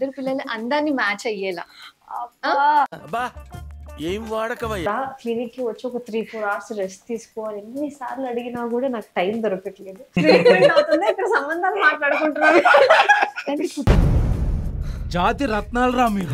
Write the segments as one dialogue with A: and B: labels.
A: ఇద్దరు పిల్లలు అందాన్ని మ్యాచ్ అయ్యేలా
B: అబ్బా ఏం వాడకవయ్యా
C: క్లినిక్ కి వచ్చి ఒక త్రీ ఫోర్ అవర్స్ రెస్ట్ తీసుకోవాలి ఎన్ని సార్లు అడిగినా కూడా నాకు టైం దొరకట్లేదు ట్రీట్మెంట్ అవుతుందా ఇక్కడ సంబంధాలు మాట్లాడుకుంటున్నాను
A: కానీ
D: జాతి రత్నాలు రా మీరు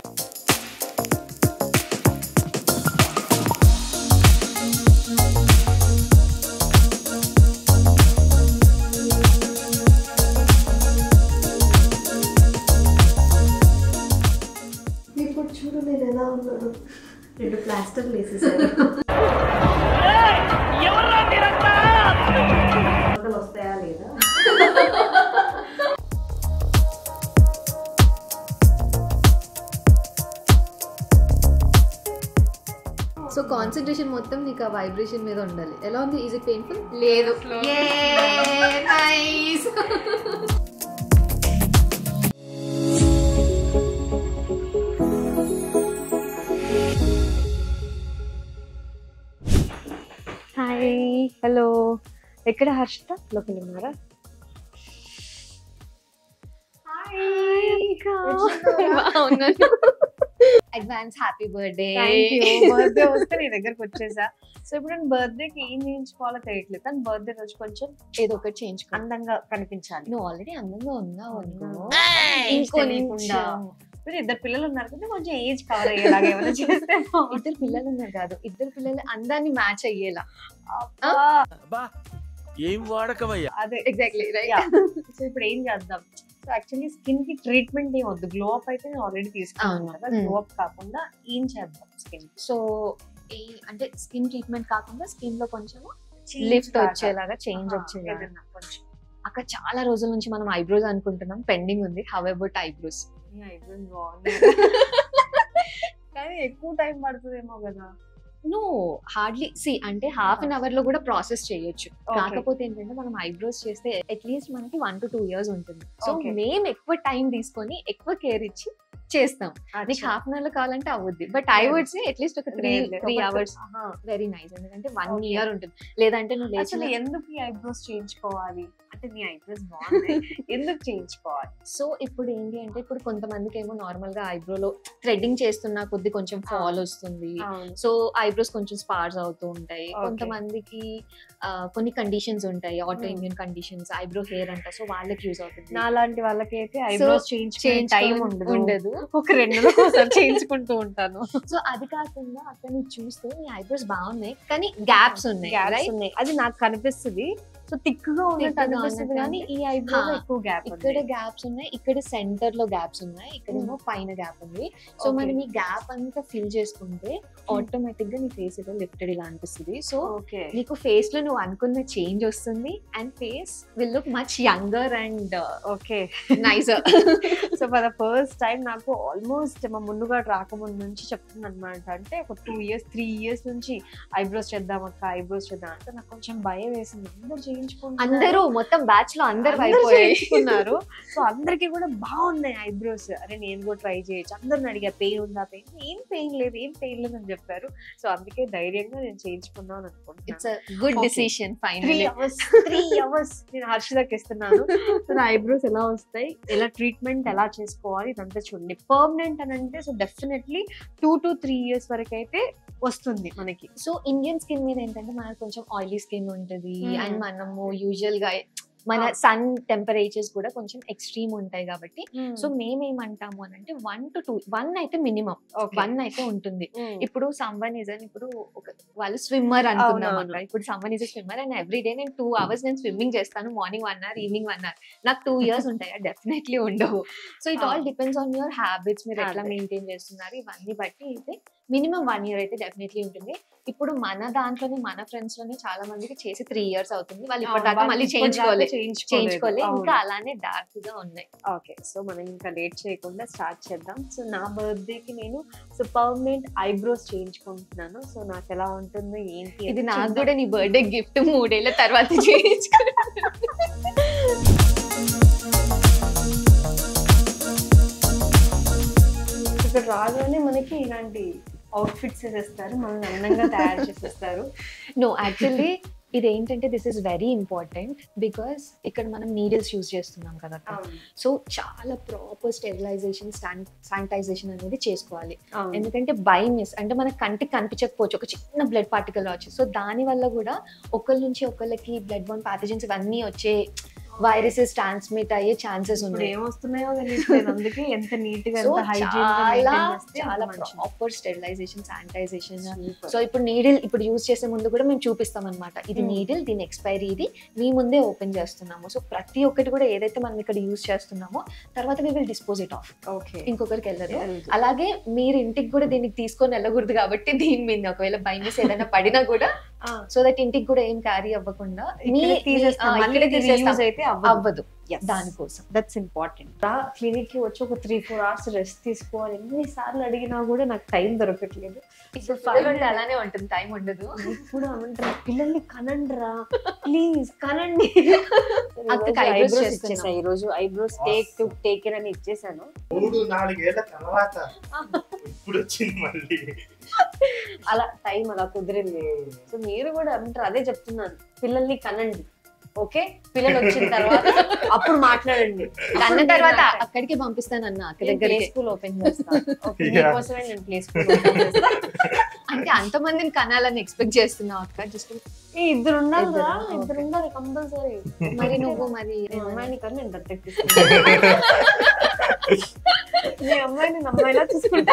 C: ఇప్పుడు చూడు నేను ఎలా ఉన్నాను రెండు ప్లాస్టర్లు వేసేసాను ఫోటోలు వస్తాయా లేదా
A: సో కాన్సన్ట్రేషన్ మొత్తం నీకు ఆ వైబ్రేషన్ మీద ఉండాలి ఎలా ఉంది ఈజ్ ఇట్ పెయిన్ఫుల్ లేదు నైస్
C: హాయ్ హలో ఎక్కడ హర్షిత లోపల ఉన్నారా
A: అడ్వాన్స్ హ్యాపీ బర్త్డే
C: బర్త్డే వస్తే నీ దగ్గరకు వచ్చేసా సో ఇప్పుడు నేను బర్త్డేకి ఏం చేయించుకోవాలో తెలియట్లేదు కానీ బర్త్డే రోజు కొంచెం
A: ఏదో ఒకటి చేయించుకో
C: అందంగా కనిపించాలి
A: నువ్వు ఆల్రెడీ అందంగా ఉన్నావు అనుకో
C: ఏజ్
A: ఇంకో
C: తెలియకుండా. మీరు ఇద్దరు పిల్లలు ఉన్నారు కదా కొంచెం ఏజ్ కవర్ అయ్యేలాగా ఏమైనా చేస్తే
A: ఇద్దరు పిల్లలు ఉన్నారు కాదు ఇద్దరు పిల్లలు అందాన్ని మ్యాచ్ అయ్యేలా
C: అబ్బా.
B: అబ్బా ఏం వాడకవయ్యా
C: అదే
A: ఎగ్జాక్ట్లీ
C: Yeah. సో ఇప్పుడు ఏం చేద్దాం సో యాక్చువల్లీ స్కిన్ కి ట్రీట్మెంట్ ఏం వద్దు గ్లో అప్ అయితే నేను ఆల్రెడీ తీసుకున్నాను
A: అవును.
C: కదా
A: Mm.
C: గ్లో అప్ కాకుండా ఏం చేద్దాం స్కిన్
A: సో ఈ అంటే స్కిన్ ట్రీట్మెంట్ కాకుండా స్కిన్ లో కొంచెం లిఫ్ట్ వచ్చేలాగా చేంజ్ వచ్చేలాగా
C: కొంచెం
A: అక్కడ చాలా రోజుల నుంచి మనం ఐబ్రోస్ అనుకుంటున్నాం పెండింగ్ ఉంది హౌ అబౌట్ ఐబ్రోస్
C: ఈ eyebrows బాగున్నాయి కానీ ఎక్కువ టైం పడుతుందేమో కదా
A: నో హార్డ్లీ సి అంటే హాఫ్ అన్ అవర్ లో కూడా ప్రాసెస్ చేయొచ్చు
C: Okay.
A: కాకపోతే ఏంటంటే మనం ఐబ్రోస్ చేస్తే అట్లీస్ట్ మనకి వన్ టు టూ ఇయర్స్ ఉంటుంది సో
C: Okay.
A: మేము ఎక్కువ టైం తీసుకొని ఎక్కువ కేర్ ఇచ్చి చేస్తాం నీకు
C: అచ్చా.
A: హాఫ్ అన్ అవర్ లో కావాలంటే అవుద్ది బట్ ఐ
C: లేదు.
A: వుడ్ సే అట్లీస్ట్ ఒక త్రీ
C: లేదు, లేదు.
A: త్రీ
C: ఒక-
A: అవర్స్
C: ఆహా.
A: వెరీ నైస్ ఎందుకంటే వన్
C: Okay.
A: ఇయర్ ఉంటుంది లేదంటే నువ్వు
C: అసలు
A: లేచిన
C: ఎందుకు ఈ ఐబ్రోస్ చేయించుకోవాలి అంటే నీ ఐబ్రోస్ బాగున్నాయి ఎందుకు చేయించుకోవాలి
A: సో ఇప్పుడు ఏంటి అంటే ఇప్పుడు కొంతమందికి ఏమో నార్మల్ గా ఐబ్రోలో థ్రెడ్డింగ్ చేస్తున్నా కొద్ది కొంచెం ఫాల్ వస్తుంది సో ఐబ్రోస్ కొంచెం స్పార్స్ అవుతూ ఉంటాయి
C: Okay.
A: కొంతమందికి ఆ, కొన్ని కండిషన్స్ ఉంటాయి auto
C: Hmm.
A: Immune conditions eyebrow hair అంట సో వాళ్ళకి యూజ్ అవుతుంది
C: నా లాంటి వాళ్ళకి అయితే ఐబ్రోస్ చేయించుకునే
A: Change
C: టైం
A: కొని-
C: ఉండదు
A: ఉండదు
C: ఒక రెండు నెలలకు ఒకసారి చేయించుకుంటూ ఉంటాను
A: సో అది కాకుండా అక్కడ నువ్వు చూస్తే నీ ఐబ్రోస్ బాగున్నాయి కానీ గ్యాప్స్ ఉన్నాయి
C: Gaps
A: right?
C: ఉన్నాయి అది నాకు కనిపిస్తుంది సో థిక్ గా ఉన్నట్టు
A: Thick గా
C: అనిపిస్తుంది
A: ఉన్నట్టు
C: కానీ ఈ ఐబ్రో
A: హా.
C: ఎక్కువ గ్యాప్
A: ఇక్కడ గ్యాప్స్ ఉన్నాయి ఇక్కడ సెంటర్ లో గ్యాప్స్ ఉన్నాయి ఇక్కడేమో పైన గ్యాప్ ఉంది సో
C: Okay.
A: మనం ఈ గ్యాప్ అంతా ఫిల్ చేసుకుంటే ఆటోమేటిక్ గా నీ ఫేస్ ఇలా లిఫ్టెడ్ ఇలా అనిపిస్తుంది సో
C: ఓకే
A: నీకు ఫేస్ లో నువ్వు అనుకున్న చేంజ్ వస్తుంది and face will look much younger and
C: okay
A: నైజర్
C: so for the first time నాకు ఆల్మోస్ట్ మా ముందుగా రాకముందు నుంచి చెప్తుంది అనమాట అంటే ఒక టూ ఇయర్స్ త్రీ ఇయర్స్ నుంచి ఐబ్రోస్ చేద్దాం అక్క ఐబ్రోస్ చేద్దాం అంటే నాకు కొంచెం భయం వేసింది అందరు చేయించుకుంటున్నారు
A: అందరూ మొత్తం బ్యాచ్ లో అందరు
C: అందరూ
A: అయిపోయాయి
C: చేయించుకున్నారు సో అందరికి కూడా బాగున్నాయి ఐబ్రోస్ అరే నేను కూడా ట్రై చేయొచ్చు అందరిని అడిగా పెయిన్ ఉందా పెయిన్ ఏం పెయిన్ లేదు ఏం పెయిన్ లేదు అని చెప్పారు సో అందుకే ధైర్యంగా నేను చేయించుకుందాం అనుకుంటున్నాను
A: it's good
C: Okay.
A: Decision
C: three
A: final
C: hours three hours నేను హర్షితకి ఇస్తున్నాను సో నా ఐబ్రోస్ ఎలా వస్తాయి ఎలా ట్రీట్మెంట్ ఎలా చేసుకోవాలి ఇదంతా చూడండి పర్మనెంట్ అని అంటే so definitely two to three years వరకు అయితే వస్తుంది మనకి
A: సో ఇండియన్ స్కిన్ మీద ఏంటంటే మనకు కొంచెం ఆయిలీ స్కిన్ ఉంటది
C: Hmm.
A: అండ్ మనము యూజువల్ గా మన
C: Ah.
A: సన్ టెంపరేచర్స్ కూడా కొంచెం ఎక్స్ట్రీమ్ ఉంటాయి కాబట్టి సో మేమేమంటాము అని అంటే వన్ టు టూ వన్ అయితే మినిమం వన్ అయితే ఉంటుంది ఇప్పుడు సమ్వన్ ఇస్ అని ఇప్పుడు ఒక వాళ్ళు స్విమ్మర్ అనుకుందాం
C: అవునవును.
A: అక్కడ ఇప్పుడు someone is swimmer and every day నేను టూ అవర్స్ నేను స్విమ్మింగ్ చేస్తాను morning one hour evening one hour నాకు టూ ఇయర్స్ ఉంటాయా డెఫినెట్లీ ఉండవు సో ఇట్ ఆల్
C: అవును.
A: డిపెండ్స్ ఆన్ యువర్ హ్యాబిట్స్ మీరు ఎట్లా
C: అదే.
A: మెయింటైన్ చేస్తున్నారు ఇవన్నీ బట్టి అయితే మినిమం వన్ ఇయర్ అయితే డెఫినెట్లీ ఉంటుంది ఇప్పుడు మన దాంట్లోనే మన ఫ్రెండ్స్ లోనే చాలా మందికి చేసి త్రీ ఇయర్స్ అవుతుంది వాళ్ళు ఇప్పటిదాకా మళ్ళీ చేయించుకోలేదు చేయించుకోలేదు ఇంకా అలానే డార్క్ గా ఉన్నాయి
C: ఓకే సో మనం ఇంకా లేట్ చేయకుండా స్టార్ట్ చేద్దాం సో నా బర్త్డే కి నేను సో పర్మనెంట్ ఐబ్రోస్ చేయించుకుంటున్నాను సో నాకు ఎలా ఉంటుందో ఏంటి
A: ఇది
C: అని
A: నాకు
C: చూద్దాం.
A: కూడా నీ బర్త్డే గిఫ్ట్ మూడేళ్ల తర్వాత చేయించుకో
C: ఇక్కడ రాగానే మనకి ఇలాంటి అవుట్ఫిట్స్ వేసేస్తారు మనల్ని అందంగా తయారు చేసేస్తారు
A: నో యాక్చువల్లీ ఇది ఏంటంటే this is very important because ఇక్కడ మనం నీడిల్స్ యూజ్ చేస్తున్నాం కదా సో చాలా ప్రాపర్ స్టెరిలైజేషన్ శానిటైజేషన్ అనేది చేసుకోవాలి ఎందుకంటే బై మిస్ అంటే మనకి కంటికి కనిపించకపోవచ్చు ఒక చిన్న బ్లడ్ పార్టికల్ వచ్చి సో దాని వల్ల కూడా ఒకరి నుంచి ఒకళ్ళకి బ్లడ్ బోన్ ప్యాథజన్స్ ఇవన్నీ వచ్చే వైరసెస్ ట్రాన్స్మిట్ అయ్యే ఛాన్సెస్
C: ఇప్పుడు
A: ఉన్నాయి
C: ఏమొస్తున్నాయో తెలియట్లేదు అందుకే ఎంత నీట్ గా
A: సో
C: ఎంత హైజీన్
A: చాలా చాలా ప్రాపర్ స్టెరిలైజేషన్ శానిటైజేషన్ సో ఇప్పుడు నీడిల్ ఇప్పుడు యూజ్ చేసే ముందు కూడా మేము చూపిస్తాం అనమాట ఇది
C: Hmm.
A: నీడిల్ దీని ఎక్స్పైరీ ఇది మీ ముందే ఓపెన్ చేస్తున్నాము సో ప్రతి ఒక్కటి కూడా ఏదైతే మనం ఇక్కడ యూజ్ చేస్తున్నామో తర్వాత we will dispose it off
C: okay
A: ఇంకొకరికి వెళ్ళదు అలాగే మీరు ఇంటికి కూడా దీనికి తీసుకొని వెళ్ళకూడదు కాబట్టి దీని మీద ఒకవేళ బై మిస్ ఏదైనా పడినా కూడా సో దట్ ఇంటికి కూడా ఏం క్యారీ అవ్వకుండా మీ- మీ- ఆ, ఇక్కడే తీసేస్తాం.
C: అయితే
A: అవ్వదు దానికోసం
C: దట్స్ ఇంపార్టెంట్ రా క్లినిక్ కి వచ్చి ఒక త్రీ ఫోర్ అవర్స్ రెస్ట్ తీసుకోవాలి ఎన్ని సార్లు అడిగినా కూడా నాకు టైం దొరకట్లేదు
A: ఇప్పుడు పిల్లలు ఉంటే అలానే ఉంటుంది టైం ఉండదు
C: ఇప్పుడు ఏమంటారు పిల్లల్ని కనండిరా ప్లీజ్ కనండి
A: అక్కకి eyebrows
C: ఐబ్రోస్
A: చేస్తున్నాం.
C: ఇచ్చేసా ఈ రోజు eyebrows take to take care అని ఇచ్చేసాను
E: మూడు నాలుగేళ్ల తర్వాత ఇప్పుడు వచ్చింది మళ్ళీ
C: అలా టైం అలా కుదిరింది సో మీరు కూడా అంటారు అదే చెప్తున్నాను పిల్లల్ని కనండి ఓకే పిల్లలు వచ్చిన తర్వాత అప్పుడు మాట్లాడండి
A: కన్న తర్వాత అక్కడికి పంపిస్తాను అన్న అక్క
C: ప్లే
A: దగ్గరికి
C: స్కూల్ ఓపెన్ చేస్తాను Okay,
E: Yeah.
C: మీకోసమే నేను ప్లే స్కూల్ ఓపెన్ చేస్తాను
A: అంటే అంతమందిని కనాలని ఎక్స్పెక్ట్ చేస్తున్నావు అక్క జస్ట్
C: ఏ, ఇద్దరు ఉండాలి
A: ఇద్దరా?
C: కదా ఇద్దరు ఉండాలి కంపల్సరీ
A: మరి నువ్వు మరి
C: మీ అమ్మాయిని కన్నా నేను దత్తెక్కిస్తాను మీ అమ్మాయిని నా అమ్మాయిలా చూసుకుంటా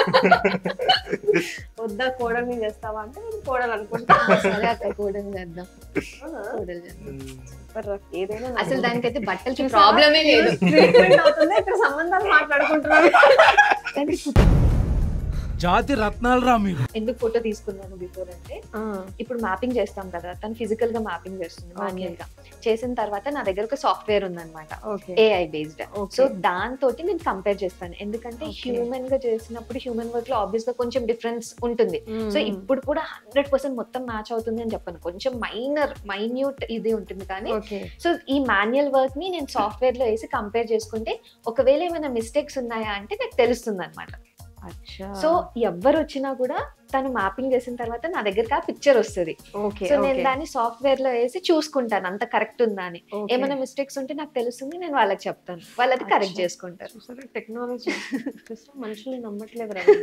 C: వద్దా కోడల్ని చేస్తావా అంటే నేను కోడలు అనుకుంటా
A: ఆ, సరే అక్క కూడలు చేద్దాం కూడలు చేద్దాం
C: సూపర్ రా. ఏదైనా నా
A: అసలు దానికైతే బట్టలకి
C: చూసావా?
A: ప్రాబ్లమే లేదు
C: ట్రీట్మెంట్ అవుతుంది ఇక్కడ సంబంధాలు మాట్లాడుకుంటున్నాను
A: కానీ
D: జాతి రత్నాలు రా మీరు
A: ఎందుకు ఫోటో తీసుకున్నాను బిఫోర్ అంటే ఇప్పుడు మ్యాపింగ్ చేస్తాం కదా తను ఫిజికల్ గా మ్యాపింగ్ చేస్తుంది మాన్యువల్ గా చేసిన తర్వాత నా దగ్గర ఒక సాఫ్ట్వేర్ ఉందన్నమాట
C: ఓకే
A: ఏఐ బేస్డ్ సో దాంతో నేను కంపేర్ చేస్తాను ఎందుకంటే
C: Okay.
A: హ్యూమన్ గా చేసినప్పుడు హ్యూమన్ వర్క్ లో ఆబ్వియస్ గా కొంచెం డిఫరెన్స్ ఉంటుంది సో ఇప్పుడు కూడా హండ్రెడ్ పర్సెంట్ మొత్తం మ్యాచ్ అవుతుంది అని చెప్పను కొంచెం మైనర్ మైన్యూట్ ఇది ఉంటుంది కానీ
C: ఓకే
A: సో ఈ మాన్యువల్ వర్క్ ని నేను సాఫ్ట్వేర్ లో వేసి కంపేర్ చేసుకుంటే ఒకవేళ ఏమైనా మిస్టేక్స్ ఉన్నాయా అంటే నాకు తెలుస్తుంది అనమాట
C: అచ్చా
A: సో ఎవ్వరు వచ్చినా కూడా తను మ్యాపింగ్ చేసిన తర్వాత నా దగ్గరకు ఆ పిక్చర్ వస్తుంది
C: ఓకే
A: సో నేను దాన్ని సాఫ్ట్వేర్ లో వేసి చూసుకుంటాను అంత కరెక్ట్ ఉందా అని ఏమైనా మిస్టేక్స్ ఉంటే నాకు తెలుస్తుంది నేను వాళ్ళకి చెప్తాను వాళ్ళది కరెక్ట్
C: అచ్చా.
A: చేసుకుంటారు
C: చూసారా టెక్నాలజీ మనుషుల్ని నమ్మట్లేదు రా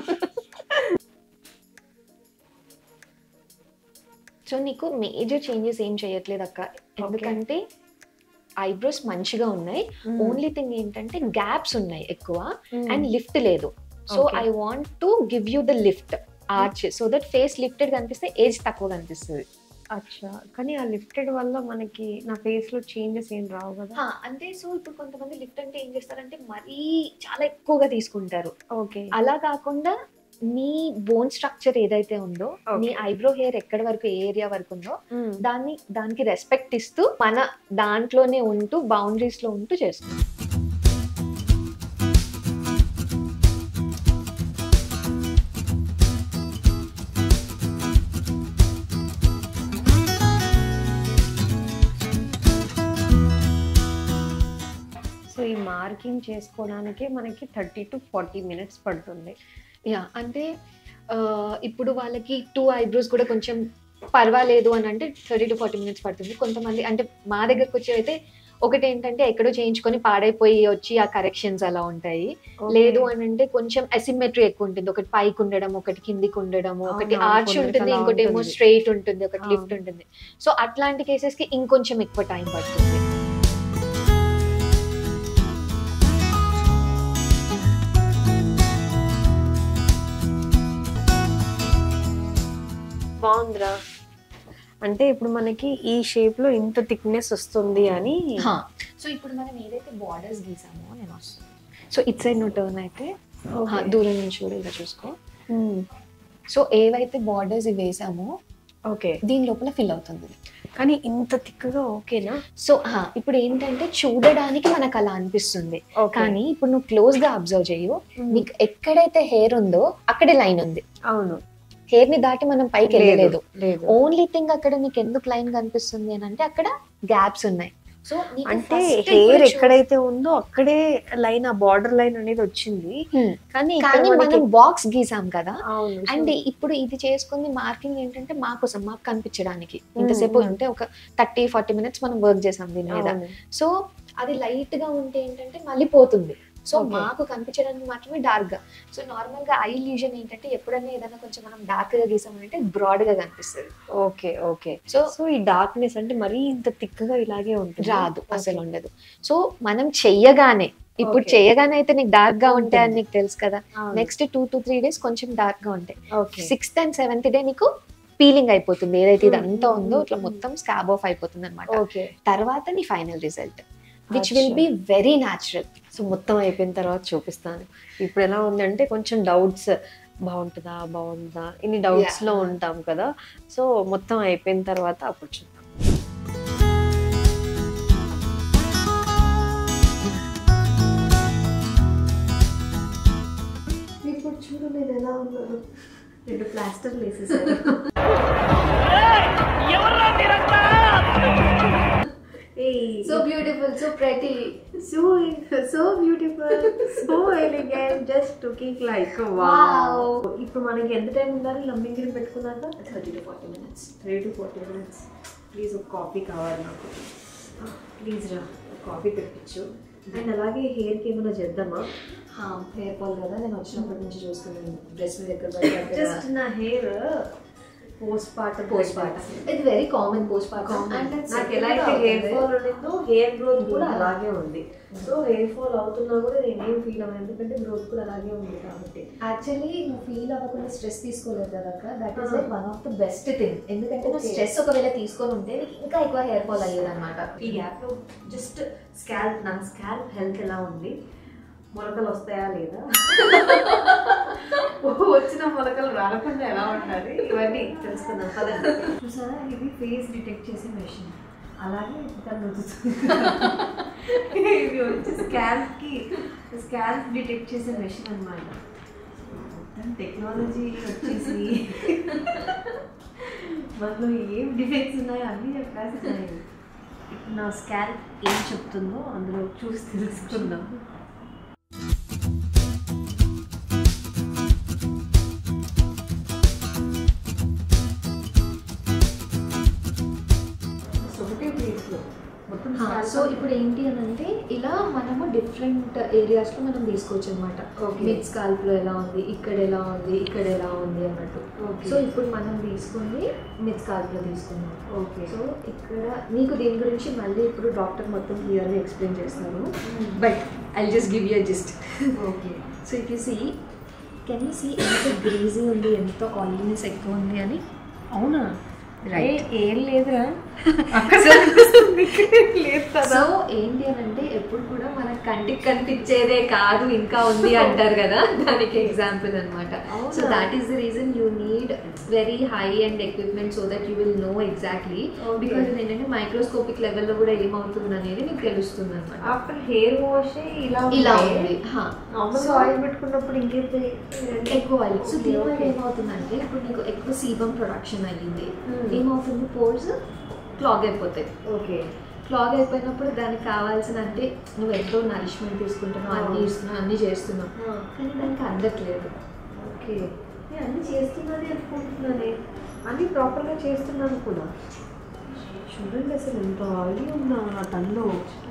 A: సో నీకు మేజర్ చేంజెస్ ఏం చేయట్లేదు అక్క ఎందుకంటే ఐబ్రోస్ మంచిగా ఉన్నాయి ఓన్లీ థింగ్ ఏంటంటే గ్యాప్స్ ఉన్నాయి ఎక్కువ అండ్ లిఫ్ట్ లేదు so
C: Okay.
A: I want to give you the lift arch so that face lifted కనిపిస్తే ఏజ్ తక్కువ కనిపిస్తుంది
C: అచ్చా కానీ ఆ లిఫ్టెడ్ వల్ల మనకి నా ఫేస్ లో చేంజెస్ ఏం రావు కదా
A: హా, అంటే సో ఇప్పుడు కొంతమంది లిఫ్ట్ అంటే ఏం చేస్తారంటే మరీ చాలా ఎక్కువగా తీసుకుంటారు
C: ఓకే
A: అలా కాకుండా నీ బోన్ స్ట్రక్చర్ ఏదైతే ఉందో
C: Okay.
A: నీ ఐబ్రో హెయిర్ ఎక్కడి వరకు ఏ ఏరియా వరకు ఉందో దాన్ని దానికి రెస్పెక్ట్ ఇస్తూ మన దాంట్లోనే ఉంటూ బౌండరీస్ లో ఉంటూ చేస్తాం
C: సో ఈ మార్కింగ్ చేసుకోవడానికి మనకి థర్టీ టు ఫార్టీ మినిట్స్ పడుతుంది
A: యా అంటే ఆ, ఇప్పుడు వాళ్ళకి టూ ఐబ్రోస్ కూడా కొంచెం పర్వాలేదు అని అంటే థర్టీ టు ఫార్టీ మినిట్స్ పడుతుంది కొంతమంది అంటే మా దగ్గరకు వచ్చి అయితే ఒకటి ఏంటంటే ఎక్కడో చేయించుకొని పాడైపోయి వచ్చి ఆ కరెక్షన్స్ అలా ఉంటాయి లేదు అని అంటే కొంచెం అసిమెట్రీ ఎక్కువ ఉంటుంది ఒకటి పైకి ఉండడం ఒకటి కిందికి ఉండడం ఒకటి
C: అవునవును,
A: ఆర్చ్
C: కొందరికి
A: ఉంటుంది
C: అలా
A: ఇంకోటి ఏమో
C: ఉంటుంది.
A: స్ట్రైట్ ఉంటుంది ఒకటి
C: అవును.
A: లిఫ్ట్ ఉంటుంది సో అట్లాంటి కేసెస్ కి ఇంకొంచెం ఎక్కువ టైం పడుతుంది
C: బాగుందిరా అంటే ఇప్పుడు మనకి ఈ షేప్ లో ఇంత థిక్నెస్ వస్తుంది అని
A: సో ఇప్పుడు మనం ఏదైతే బార్డర్స్ గీసామో నేను వస్తుంది సో ఇట్ సైడ్ నువ్వు టర్న్ అయితే హా, దూరం నుంచి కూడా ఇలా చూసుకో సో ఏవైతే బార్డర్స్ వేసామో
C: ఓకే
A: దీని లోపల ఫిల్ అవుతుంది
C: కానీ ఇంత థిక్గా ఓకేనా
A: సో హా, ఇప్పుడు ఏంటంటే చూడడానికి మనకు అలా అనిపిస్తుంది కానీ ఇప్పుడు నువ్వు క్లోజ్ గా అబ్జర్వ్ చేయు నీకు ఎక్కడైతే హెయిర్ ఉందో అక్కడే లైన్ ఉంది
C: అవును
A: హెయిర్ ని దాటి మనం పైకి వెళ్ళలేదు
C: లేదు
A: ఓన్లీ థింగ్ అక్కడ నీకు ఎందుకు లైన్ కనిపిస్తుంది అని అంటే అక్కడ గ్యాప్స్ ఉన్నాయి సో
C: అంటే హెయిర్ ఎక్కడైతే ఉందో అక్కడే లైన్ ఆ బార్డర్ లైన్ అనేది వచ్చింది
A: Hmm.
C: కానీ ఇక్కడ
A: కానీ
C: మనకి-
A: మనం బాక్స్ గీసాం కదా
C: అవును
A: అండ్ ఇప్పుడు ఇది చేసుకుంది మార్కింగ్ ఏంటంటే మా కోసం మాకు కనిపించడానికి ఇంతసేపు
C: Hmm.
A: అంటే ఒక థర్టీ ఫార్టీ మినిట్స్ మనం వర్క్ చేసాం దీని మీద
C: అవును.
A: సో అది లైట్ గా ఉంటే ఏంటంటే మళ్ళీ పోతుంది సో
C: Okay.
A: మాకు కనిపించడానికి మాత్రమే డార్క్ గా సో నార్మల్ గా ఐ లీజన్ ఏంటంటే ఎప్పుడైనా ఏదైనా కొంచెం మనం డార్క్ గా గీసామంటే బ్రాడ్ గా కనిపిస్తుంది
C: ఓకే ఓకే
A: సో
C: సో ఈ డార్క్నెస్ అంటే మరీ ఇంత థిక్ గా ఇలాగే ఉంటుంది
A: రాదు అసలు ఉండదు సో మనం చెయ్యగానే ఇప్పుడు
C: Okay.
A: చెయ్యగానే అయితే నీకు డార్క్ గా ఉంటాయి అని
C: ఉంటుంది.
A: నీకు తెలుసు కదా next two to three days కొంచెం డార్క్ గా ఉంటాయి
C: okay
A: sixth and seventh day నీకు పీలింగ్ అయిపోతుంది ఏదైతే
C: Hmm.
A: ఇదంతా ఉందో
C: Hmm.
A: ఇట్లా మొత్తం స్కాబ్ ఆఫ్ అయిపోతుంది అనమాట
C: ఓకే
A: తర్వాత నీ ఫైనల్ రిజల్ట్ విచ్ విల్
C: అచ్చా.
A: బి వెరీ న్యాచురల్
C: సో మొత్తం అయిపోయిన తర్వాత చూపిస్తాను ఇప్పుడు ఎలా ఉందంటే కొంచెం డౌట్స్ బాగుంటుందా బాగుంటుందా ఇన్ని డౌట్స్ లో
A: Yeah.
C: ఉంటాం కదా సో మొత్తం అయిపోయిన తర్వాత అప్పుడు చూద్దాం ఇప్పుడు చూడు నేను ఎలా ఉన్నాను రెండు ప్లాస్టర్లు వేసేసాను
A: సో బ్యూటిఫుల్ సో ప్రతి
C: so so beautiful so elegant just looking like wow
A: Wow.
C: ఇప్పుడు మనకి ఎంత టైం ఉండాలి లంబింగిని పెట్టుకున్నాక
A: thirty to forty minutes
C: three to forty minutes please ఒక కాఫీ కావాలి నాకు ప్లీజ్ రా కాఫీ తెప్పించు అండ్ అలాగే హెయిర్కి ఏమైనా చేద్దామా
A: హెయిర్ ఫాల్ కదా నేను వచ్చినప్పటి నుంచి చూస్తున్నాను డ్రెస్ దగ్గర
C: జస్ట్ నా hair post part
A: postpartum ఇది వెరీ కామన్ పోస్ట్ పార్టం
C: నాకు ఎలా అయితే హెయిర్ ఫాల్ ఉండిందో హెయిర్ గ్రోత్ కూడా అలాగే ఉంది సో హెయిర్ ఫాల్ అవుతున్నా కూడా నేనేం ఫీల్ అవ్వను ఎందుకంటే గ్రోత్ కూడా అలాగే ఉంది కాబట్టి
A: యాక్చువల్లీ నువ్వు ఫీల్ అవ్వకుండా స్ట్రెస్ తీసుకోలేదు కదా that is
C: Ah.
A: Like one of the best thing ఎందుకంటే నువ్వు
C: Okay.
A: స్ట్రెస్ ఒకవేళ తీసుకొని ఉంటే నీకు ఇంకా ఎక్కువ హెయిర్ ఫాల్ అయ్యేది అనమాట
C: ఈ యాప్ లో జస్ట్ స్కాల్ప్ నా స్కాల్ప్ హెల్త్ ఎలా ఉంది మొలకలు వస్తాయా లేదా వచ్చిన మొలకలు రాలకుండా ఎలా ఉండాలి ఇవన్నీ తెలుసుకుందాం పదండి చూసారా ఇది ఫేస్ డిటెక్ట్ చేసే మెషిన్ అలాగే తను వదులుతుంది. ఇది వచ్చి స్కాల్ప్ కి స్కాల్ప్ డిటెక్ట్ చేసే మెషిన్ అన్నమాట మొత్తం టెక్నాలజీ వచ్చేసి మనలో ఏం డిఫెక్ట్స్ ఉన్నాయో అన్నీ చెప్పేస్తున్నాయి ఇప్పుడు నా స్కాల్ప్ ఏం చెప్తుందో అందులో చూసి తెలుసుకుందాం ఒకటే ప్లేస్లో మొత్తం
A: సో ఇప్పుడు ఏంటి అని అంటే ఇలా మనము డిఫరెంట్ ఏరియాస్ లో మనం తీసుకోవచ్చు అనమాట
C: Okay.
A: మిడ్ స్కాల్ప్ లో ఎలా ఉంది ఇక్కడ ఎలా ఉంది ఇక్కడ ఎలా ఉంది అన్నట్టు
C: Okay.
A: సో ఇప్పుడు మనం తీసుకుంది మిడ్ స్కాల్ప్ లో తీసుకున్నాం
C: ఓకే
A: సో ఇక్కడ మీకు దీని గురించి మళ్ళీ ఇప్పుడు డాక్టర్ మొత్తం క్లియర్గా ఎక్స్ప్లెయిన్ చేస్తాను but I just give you just
C: okay
A: so if you see can you see ఎంత గ్రీజీ ఉంది ఎంత ఆయిల్నెస్ ఎక్కువ ఉంది అని
C: అవునా
A: రైట్
C: ఏం లేదురా
A: సో ఏంటి అని అంటే ఎప్పుడు కూడా మన కంటికి కనిపించేదే కాదు ఇంకా ఉంది అంటారు కదా దానికి ఎగ్జాంపుల్ అనమాట
C: అవునా?
A: So that is the reason you need very high and equipment so that you will know exactly
C: Okay.
A: Because ఏంటంటే మైక్రోస్కోపిక్ లెవెల్లో కూడా ఏమవుతుంది అనేది మీకు తెలుస్తుంది అనమాట
C: ఆఫ్టర్ హెయిర్ వాష్ ఇలా
A: ఇలా ఉంది హా.
C: నార్మల్
A: So,
C: ఆయిల్ పెట్టుకున్నప్పుడు ఇంకేంటి
A: ఎక్కువ ఆయిల్ సో
C: Okay,
A: దీనివల్ల
C: okay.
A: ఏమవుతుందంటే ఇప్పుడు నీకు ఎక్కువ సీబం ప్రొడక్షన్ అయ్యింది
C: Hmm.
A: ఏమవుతుంది పోర్స్ క్లాగ్ అయిపోతాయి
C: ఓకే
A: క్లాగ్ అయిపోయినప్పుడు దానికి కావాల్సిన అంటే నువ్వు ఎంతో నరిష్మెంట్ తీసుకుంటున్నావు అన్ని
C: అవును.
A: ఇస్తున్నావు అన్ని చేస్తున్నావు కానీ దానికి అందట్లేదు
C: ఓకే నేను అన్ని చేస్తున్నది అనుకుంటున్నానే అన్ని ప్రాపర్గా చేస్తున్నాను కూడా చూడండి అసలు ఎంత ఆయిల్ ఉందా నా టన్లో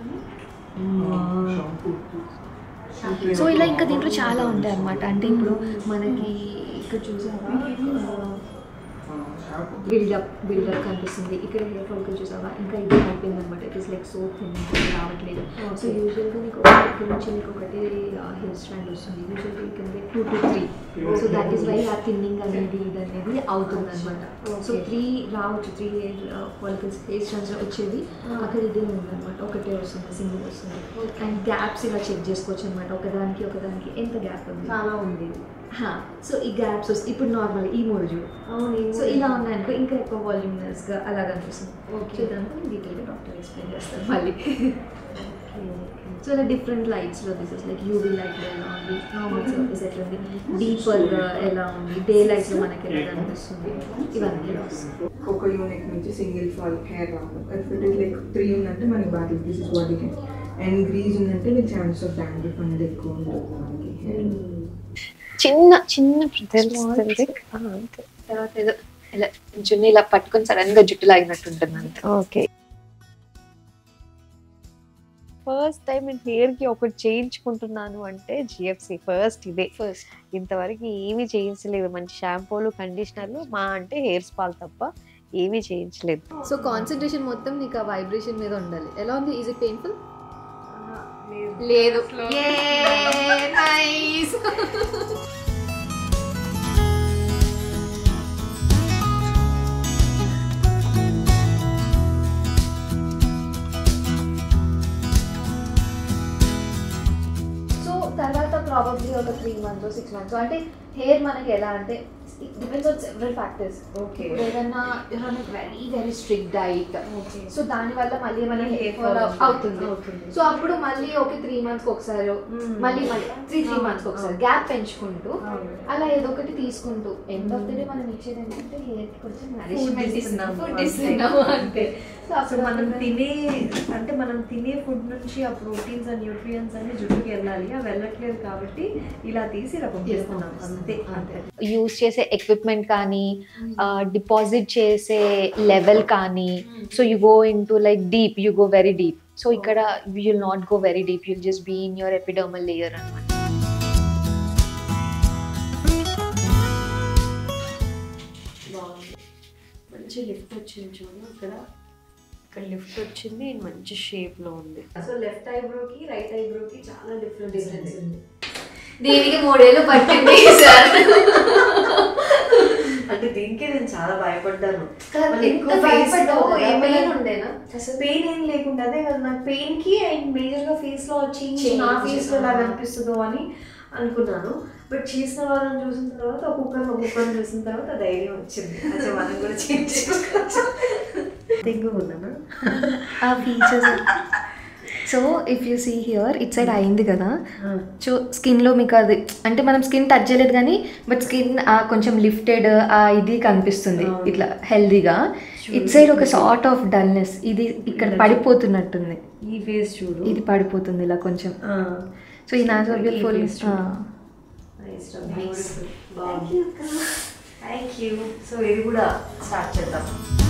A: సో ఇలా ఇంకా దీంట్లో చాలా ఉంటాయి అనమాట అంటే ఇప్పుడు మనకి ఇక్కడ చూసావా బిల్డప్ బిల్డప్ కనిపిస్తుంది ఇక్కడ హెయిర్ ఫాల్కల్ చూసావా ఇంకా ఇది అయిపోయింది అనమాట it is like so thin రావట్లేదు సో
C: Okay.
A: యూజువల్గా నీకు ఇక్కడ నుంచి నీకు ఒకటి హెయిర్ స్టాండ్ వస్తుంది యూజువల్గా ఇక్కడ two to three so that is why ఆ థిన్నింగ్ అనేది ఇది అనేది అవుతుంది అనమాట సో
C: Okay.
A: త్రీ రావచ్చు three hair follicles hair strands వచ్చేది
C: Ah.
A: అక్కడ ఇదే ఉందన్నమాట ఒకటే వస్తుంది సింగిల్ వస్తుంది
C: Okay.
A: అండ్ గ్యాప్స్ ఇలా చెక్ చేసుకోవచ్చు అనమాట ఒకదానికి ఒకదానికి ఎంత గ్యాప్ ఉంది
C: చాలా ఉంది
A: సో ఈ గ్యాప్స్ వస్తాయి ఇప్పుడు నార్మల్ ఈ మూడు చూడు
C: అవును
A: సో ఇలా ఉన్నాయనుకో ఇంకా ఎక్కువ వాల్యూమినస్గా అలా కనిపిస్తుంది
C: Okay.
A: చూద్దాం డీటెయిల్గా డాక్టర్ ఎక్స్ప్లెయిన్ చేస్తారు మళ్ళీ సో ఇలా డిఫరెంట్ లైట్స్లో దిస్ లైక్ యూవీ లైట్లో ఎలా ఉంది నార్మల్ సర్ఫేస్ ఎట్లా ఉంది డీపర్గా ఎలా ఉంది డే లైట్స్లో మనకి ఎలా కనిపిస్తుంది ఇవన్నీ ఇలా వస్తుంది
F: ఒక యూనిట్ నుంచి సింగిల్ ఫాల్ హెయిర్ రావడం if it is like three ఉందంటే మనకి బాగా this is body hair and grease ఉందంటే మీకు ఛాన్స్ ఆఫ్ డాండ్రఫ్ అనేది ఎక్కువ ఉంటుంది మనకి hair.
A: చిన్న చిన్న తెలుస్తుంది ఆ, అంతే తర్వాత ఏదో ఇలా జున్ను ఇలా పట్టుకొని సడన్ గా జుట్టు లాగినట్టు ఉంటుంది అంతే
C: ఓకే ఫస్ట్ టైం నేను హెయిర్ కి ఒకటి చేయించుకుంటున్నాను అంటే జిఎఫ్సి ఫస్ట్ ఇదే
A: ఫస్ట్
C: ఇంతవరకు ఏమీ చేయించలేదు మంచి షాంపూలు కండిషనర్లు మా అంటే హెయిర్ స్పాల్ తప్ప ఏమీ చేయించలేదు
A: సో కాన్సన్ట్రేషన్ మొత్తం నీకు ఆ వైబ్రేషన్ మీద ఉండాలి ఎలా ఉంది ఈజ్ ఇట్ పెయిన్ఫుల్ లేదు నైస్ సో తర్వాత ప్రాబబ్లీ ఒక త్రీ మంత్స్ సిక్స్ మంత్స్ అంటే హెయిర్ మనకి ఎలా అంటే depends on several factors
F: okay
A: ఏదన్నా very very strict diet so దాని వల్ల మళ్ళీ మన
F: మళ్ళీ
A: హెయిర్
F: hair fall
A: ఫాల్ అవుతుంది
F: అవుతుంది.
A: సో అప్పుడు మళ్ళీ ఒక త్రీ మంత్స్ ఒకసారి మళ్ళీ మళ్ళీ త్రీ త్రీ మంత్స్ ఒకసారి గ్యాప్ పెంచుకుంటూ అలా ఏదో ఒకటి తీసుకుంటూ ఎండ్ ఆఫ్ ది డే మనం ఇచ్చేది ఏంటంటే హెయిర్ కి కొంచెం నరిష్మెంట్ ఇస్తున్నాం
F: ఇస్తున్నాము,
A: ఫుడ్
F: అంతే.
A: ఇస్తున్నాము అంతే సో
F: సో
A: అప్పుడు
F: మనం
A: మనం
F: తినే అంటే మనం తినే ఫుడ్ నుంచి ఆ ప్రోటీన్స్ ఆ న్యూట్రియన్స్ అన్ని జుట్టుకి వెళ్ళాలి అవి వెళ్ళట్లేదు కాబట్టి ఇలా తీసి ఇలా పంపిస్తున్నాం అంతే అంతే
A: యూస్ చేసే ఎక్విప్మెంట్ కానీ డిపాజిట్ చేసే లెవెల్ కానీ so you go into like deep you go very deep so ఇక్కడ will not go very deep you'll just be in your epidermal layer అనమాట
C: బాగుంది మంచి లిఫ్ట్ వచ్చింది చూడు అక్కడ ఇక్కడ లిఫ్ట్ వచ్చింది మంచి షేప్ లో ఉంది
F: సో లెఫ్ట్ ఐబ్రోకి రైట్ ఐబ్రోకి చాలా డిఫరెంట్ డిఫరెన్స్ ఉంది
A: దీనికి మూడేళ్ళు పట్టింది సార్
F: అంటే దీనికే నేను చాలా భయపడ్డాను
A: ఎంత
F: ఎక్కువ face
A: భయపడ్డావు?
F: లో
A: ఏ
F: కదా.
A: pain ఉండేనా?
F: పెయిన్ ఏం లేకుండా అదే కదా నాకు పెయిన్ కి అండ్ మేజర్ గా ఫేస్ లో చేంజ్
A: Change,
F: నా ఫేస్ లో ఎలా
A: ఆ.
F: కనిపిస్తుందో అని అనుకున్నాను బట్ చేసిన వాళ్ళని చూసిన తర్వాత ఒక్కొక్కరిని ఒక్కొక్కరిని చూసిన తర్వాత ధైర్యం వచ్చింది అసలు మనం కూడా చేంజ్ ఉన్నానా
A: ఆ features so if you see here it side అయింది కదా సో స్కిన్లో మీకు అది అంటే మనం స్కిన్ టచ్ చేయలేదు కానీ బట్ స్కిన్ కొంచెం లిఫ్టెడ్ ఆ ఇది కనిపిస్తుంది
F: అవును.
A: ఇట్లా హెల్దీగా ఇట్ సైడ్ ఒక సార్ట్ ఆఫ్ డల్నెస్ ఇది ఇక్కడ
F: ఇలా
A: పడిపోతున్నట్టుంది
F: ఈ ఫేస్ చూడు
A: ఇది పడిపోతుంది ఇలా కొంచెం
F: ఆ.
A: సో ఈ నాజోబియల్
F: ఈ
A: ఫుల్
F: face చూడు. Nice, beautiful. బాగుంది థ్యాంక్ యూ సో ఇది కూడా స్టార్ట్ చేద్దాం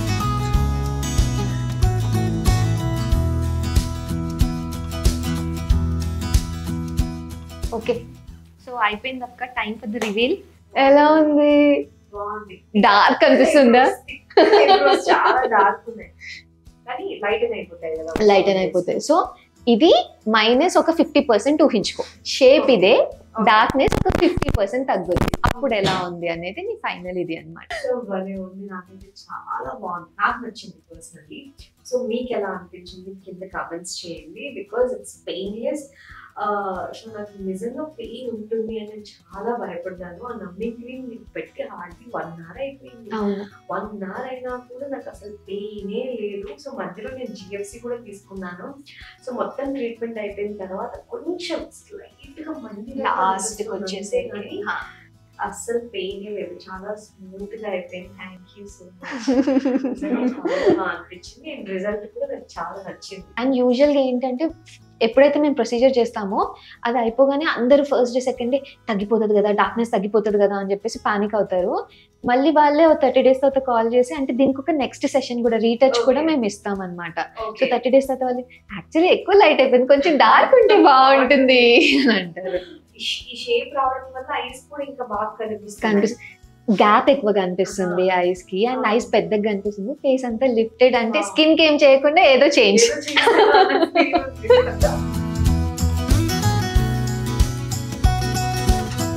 A: ఓకే సో అయిపోయింది అక్క టైం ఫర్ ద రివీల్ ఎలా ఉంది
F: బాగుంది
A: డార్క్ అనిపిస్తుందా
F: Eyebrows చాలా డార్క్ ఉన్నాయి కానీ లైట్ అయిపోతాయి కదా
A: లైట్ అని అయిపోతాయి సో ఇది మైనస్ ఒక ఫిఫ్టీ పర్సెంట్ ఊహించుకో షేప్ ఇదే డార్క్నెస్ ఒక ఫిఫ్టీ పర్సెంట్ తగ్గుద్ది అప్పుడు ఎలా ఉంది అనేది నీ ఫైనల్ ఇది అన్నమాట
F: సో భలే ఉంది నాకైతే చాలా బాగుంది నాకు నచ్చింది పర్సనలీ సో మీకు ఎలా అనిపించింది కింద కమెంట్స్ చేయండి బికాస్ ఇట్స్ పెయిన్లెస్ సో నాకు నిజంగా పెయిన్ ఉంటుంది అని నేను చాలా భయపడ్డాను ఆ నమ్మింగ్ క్రీమ్ మీకు పెట్టి హార్డ్లీ వన్ అవర్ అయిపోయింది
A: అవును
F: వన్ అవర్ అయినా కూడా నాకు అసలు పెయినే లేదు సో మధ్యలో నేను జిఎఫ్సి కూడా తీసుకున్నాను సో మొత్తం ట్రీట్మెంట్ అయిపోయిన తర్వాత కొంచెం స్లైట్ గా మంది
A: లాస్ట్ వచ్చేసి
F: అస్సలు పెయిన్ లేదు చాలా స్మూత్ గా అయిపోయింది థ్యాంక్ యూ సో మచ్ అనిపించింది అండ్ రిజల్ట్ కూడా నాకు చాలా నచ్చింది
A: అండ్ యూజువల్గా ఏంటంటే ఎప్పుడైతే మేము ప్రొసీజర్ చేస్తామో అది అయిపోగానే అందరూ ఫస్ట్ డే సెకండ్ డే తగ్గిపోతుంది కదా డార్క్నెస్ తగ్గిపోతుంది కదా అని చెప్పేసి పానిక్ అవుతారు మళ్ళీ వాళ్ళే థర్టీ డేస్ తర్వాత కాల్ చేసి అంటే దీనికి ఒక నెక్స్ట్ సెషన్ కూడా రీటచ్ కూడా
F: Okay.
A: మేము ఇస్తాం అనమాట సో థర్టీ డేస్ తర్వాత వాళ్ళు యాక్చువల్లీ ఎక్కువ లైట్ అయిపోయింది కొంచెం డార్క్ ఉంటే బాగుంటుంది అని అంటారు
F: ఈ షేప్ రావడం వల్ల ఐస్ కూడా ఇంకా బాగా కనిపిస్తుంది
A: కనిపిస్తుంది గ్యాప్ ఎక్కువ కనిపిస్తుంది ఐస్ కి అండ్ ఐస్ పెద్దగా కనిపిస్తుంది ఫేస్ అంతా లిఫ్టెడ్ అంటే
F: Wow.
A: స్కిన్ కి ఏం చేయకుండా ఏదో చేంజ్
F: ఏదో చేయాలని feel ఉంది.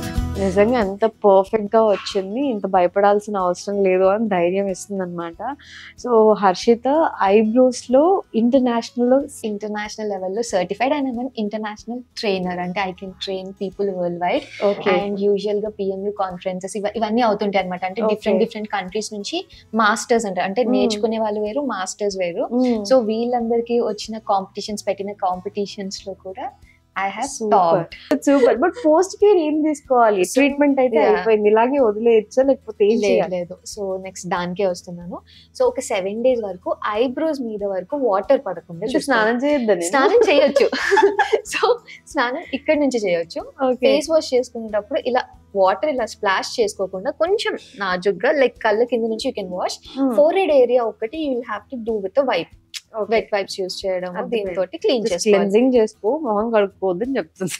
C: నిజంగా ఎంత పర్ఫెక్ట్ గా వచ్చింది ఇంత భయపడాల్సిన అవసరం లేదు అని ధైర్యం ఇస్తుంది అనమాట సో హర్షిత ఐబ్రోస్ లో ఇంటర్నేషనల్
A: ఇంటర్నేషనల్ లెవెల్లో certified and I'm international trainer అంటే I can train people worldwide
C: okay
A: and usual గా పిఎంయూ కాన్ఫరెన్సెస్ ఇవన్నీ అవుతుంటాయి అనమాట అంటే
C: Okay.
A: డిఫరెంట్ డిఫరెంట్ కంట్రీస్ నుంచి మాస్టర్స్ అంటారు అంటే
C: Mm.
A: నేర్చుకునే వాళ్ళు వేరు మాస్టర్స్ వేరు సో వీళ్ళందరికీ వచ్చిన కాంపిటీషన్స్ పెట్టిన కాంపిటీషన్స్ లో కూడా I have
C: super
A: top
C: super but post care ఏం తీసుకోవాలి
A: So,
C: ట్రీట్మెంట్ అయితే
A: yeah.
C: అయిపోయింది ఇలాగే వదిలేయచ్చా లేకపోతే ఏం
A: లేదు
C: చేయాలి
A: లేదు సో నెక్స్ట్ దానికే వస్తున్నాను సో ఒక సెవెన్ డేస్ వరకు ఐబ్రోస్ మీద వరకు వాటర్ పడకుండా
C: అంటే స్నానం చేయొద్దని
A: స్నానం చేయొచ్చు సో స్నానం ఇక్కడ నుంచి చేయొచ్చు
C: ఓకే
A: ఫేస్ వాష్ చేసుకునేటప్పుడు ఇలా వాటర్ ఇలా స్ప్లాష్ చేసుకోకుండా కొంచెం నాజుగ్గా లైక్ కళ్ళ కింద నుంచి you can wash forehead area ఒకటి you will have to do with wipe wet wipes use చేయడం
C: అర్థమైంది.
A: దీంతో క్లీన్ చేసుకోవాలి
C: క్లెన్జింగ్ చేసుకో మొహం కడుక్కోవద్దని చెప్తుంది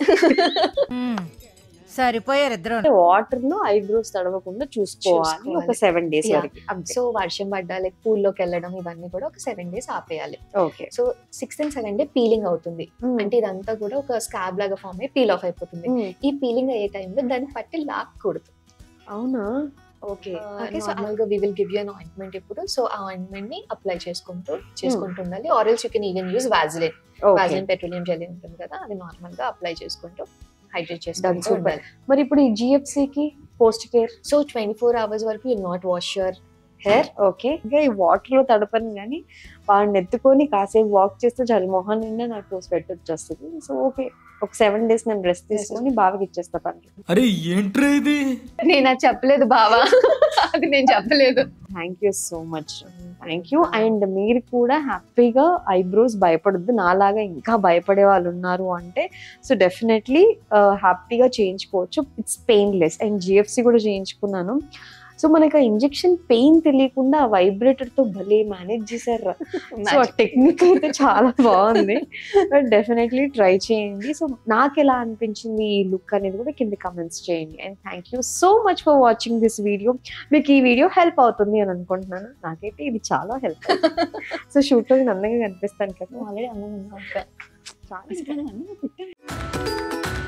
G: సరిపోయారు ఇద్దరు
C: వాటర్ లో ఐబ్రోస్ తడవకుండా చూసుకోవాలి ఒక
A: చూసుకోవాలి.
C: Seven days
A: Yeah.
C: వరకు అంతే
A: సో వర్షం పడ్డా లైక్ పూల్లోకి వెళ్ళడం ఇవన్నీ కూడా ఒక సెవెన్ డేస్ ఆపేయాలి
C: okay
A: so sixth and seven day peeling అవుతుంది అంటే ఇదంతా కూడా ఒక స్కాబ్ లాగా ఫామ్ అయ్యి పీల్ ఆఫ్ అయిపోతుంది ఈ పీలింగ్ అయ్యే టైంలో దాన్ని పట్టి లాక్కూడదు
C: అవునా ఓకే
A: ఓకే సో నార్మల్గా we will give you an ointment ఇప్పుడు సో ఆ ఆయింట్మెంట్ ని అప్లై చేసుకుంటూ చేసుకుంటూ ఉండాలి or else you can even use Vaseline Vaseline petroleum jelly ఉంటుంది కదా అది నార్మల్ గా అప్లై చేసుకుంటూ హైడ్రేట్
C: Done,
A: చేసుకుంటూ
C: super.
A: ఉండాలి
C: మరి ఇప్పుడు ఈ జిఎఫ్సి కి post care
A: so twenty four hours వరకు you not wash your hair
C: okay ఇంకా ఈ వాటర్ లో తడపను కానీ వాడిని ఎత్తుకొని కాసేపు వాక్ చేస్తే చాలు మొహం నిండా నాకు స్వెట్ వచ్చేస్తుంది సో ఓకే ఒక సెవెన్ డేస్ నేను రెస్ట్ తీసుకొని బాగా ఇచ్చేస్తా పని
D: అరే ఏంట్రా ఇది
A: నేను అది చెప్పలేదు బావా అది నేను చెప్పలేదు
C: thank you so much thank you and మీరు కూడా హ్యాపీగా ఐబ్రోస్ భయపడద్దు నాలాగా ఇంకా భయపడే వాళ్ళు ఉన్నారు అంటే సో డెఫినెట్లీ హ్యాపీగా చేయించుకోవచ్చు ఇట్స్ పెయిన్లెస్ అండ్ జిఎఫ్సి కూడా చేయించుకున్నాను సో మనకి ఆ ఇంజెక్షన్ పెయిన్ తెలియకుండా ఆ vibrator తో భలే మేనేజ్ చేశారు సో ఆ టెక్నిక్ అయితే చాలా బాగుంది బట్ డెఫినెట్లీ ట్రై చేయండి సో నాకు ఎలా అనిపించింది ఈ లుక్ అనేది కూడా కింద కమెంట్స్ చేయండి and thank you so much for watching this video మీకు ఈ వీడియో హెల్ప్ అవుతుంది అని అనుకుంటున్నాను నాకైతే ఇది చాలా హెల్ప్ సో షూట్ లో నేను అందంగా కనిపిస్తాను కదా
A: ఆల్రెడీ అన్నాను
C: చాలా